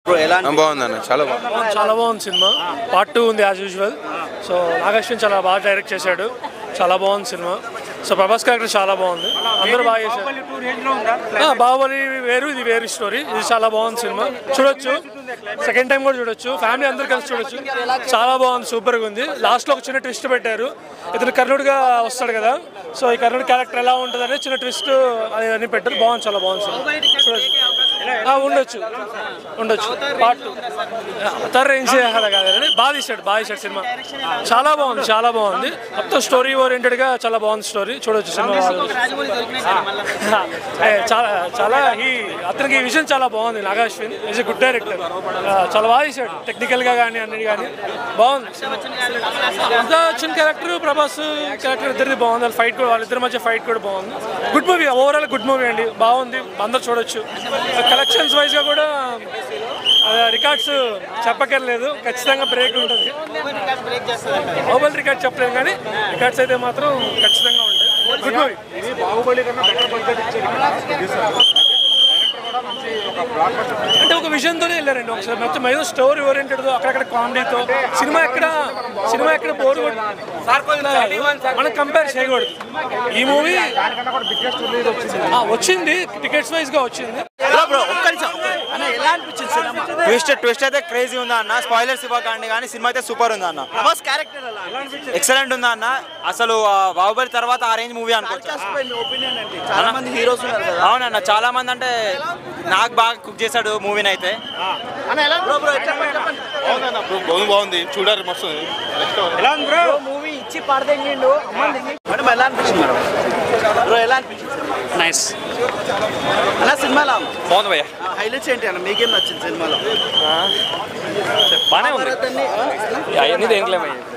బాగుంది అన్న చాలా బాగుంది చాలా బాగుంది సినిమా పార్ట్ టూ ఉంది యాజ్ యూజువల్ సో నాగశ్విన్ చాలా బాగా డైరెక్ట్ చేశాడు చాలా బాగుంది సినిమా సో ప్రభాస్ క్యారెక్టర్ చాలా బాగుంది అందరూ బాగా చేశారు ఆ, బాహుబలి వేరు ఇది వేరు స్టోరీ ఇది చాలా బాగుంది సినిమా చూడొచ్చు సెకండ్ టైం కూడా చూడొచ్చు ఫ్యామిలీ అందరూ కలిసి చూడొచ్చు చాలా బాగుంది సూపర్గా ఉంది లాస్ట్లో ఒక చిన్న ట్విస్ట్ పెట్టారు ఇతను కర్ణుడిగా వస్తాడు కదా సో ఈ కర్ణుడి క్యారెక్టర్ ఎలా ఉంటుంది అనేది చిన్న ట్విస్ట్ అది అన్ని పెట్టారు బాగుంది చాలా బాగుంది సినిమా చూడొచ్చు ఆ, ఉండొచ్చు ఉండొచ్చు పార్ట్ టూ అవతార్ రేంజ్ అలా కాదు బాగా తీశాడు బాగా తీశాడు సినిమా చాలా బాగుంది చాలా బాగుంది మొత్తం స్టోరీ ఓరియంటెడ్ గా చాలా బాగుంది స్టోరీ చూడొచ్చు సినిమా ఏ, చాలా చాలా ఈ అతనికి ఈ విషయం చాలా బాగుంది నాగాశ్విన్ ఈజ్ గుడ్ డైరెక్టర్ చాలా బాగా తీశాడు టెక్నికల్ గా కానీ అన్నిటి కానీ బాగుంది అంత చిన్న క్యారెక్టర్ ప్రభాస్ క్యారెక్టర్ ఇద్దరిది బాగుంది వాళ్ళ ఫైట్ కూడా వాళ్ళిద్దరి మధ్య ఫైట్ కూడా బాగుంది good movie overall good movie అండి బాగుంది అందరు చూడొచ్చు కలెక్షన్స్ వైజ్ గా కూడా రికార్డ్స్ చెప్పక్కర్లేదు ఖచ్చితంగా బ్రేక్ ఉంటుంది ఓవల్ రికార్డ్ చెప్పలేము కానీ రికార్డ్స్ అయితే మాత్రం ఖచ్చితంగా ఉంటాయి గుడ్ మూవీ అంటే ఒక విజన్తోనే వెళ్ళారండి ఒకసారి మొత్తం ఏదో స్టోరీ ఓరియంటెడ్ అక్కడక్కడ కామెడీతో సినిమా ఎక్కడ సినిమా ఎక్కడ బోర్ మనం కంపేర్ చేయకూడదు ఈ మూవీ వచ్చింది టికెట్స్ వైజ్ గా వచ్చింది ట్విస్ట్ ట్విస్ట్ అయితే క్రేజీ ఉందా అన్న స్పాయిలర్స్ ఇవ్వకండి కానీ సినిమా అయితే సూపర్ ఉందా అన్న ప్రభాస్ క్యారెక్టర్ ఎలా ఎక్సలెంట్ ఉందా అన్న అసలు ఆ, బాహుబలి తర్వాత ఆ రేంజ్ మూవీ అనుకోవచ్చు మీ ఒపీనియన్ ఏంటి చాలా మంది హీరోస్ ఉన్నారు కదా అవునన్న చాలా మంది అంటే నాకు బాగా కుక్ చేశాడు మూవీని అయితే అన్న ఎలా బ్రో బ్రో చెప్పండి చెప్పండి బాగుంది బాగుంది చూడాలి మస్తు బ్రో మూవీ ఇచ్చి పడదెంగిండు అమ్మంది మేడం ఎలా అనిపించింది మేడం బ్రో ఎలా అనిపించింది నైస్ అలా సినిమాలో బాగుంది భయ్య హైలైట్స్ ఏంటి అన్న మీకేం నచ్చింది సినిమాలో బాగానే ఉంది భారతాన్ని, ఆ? అవన్నీ దేంట్లేమయ్య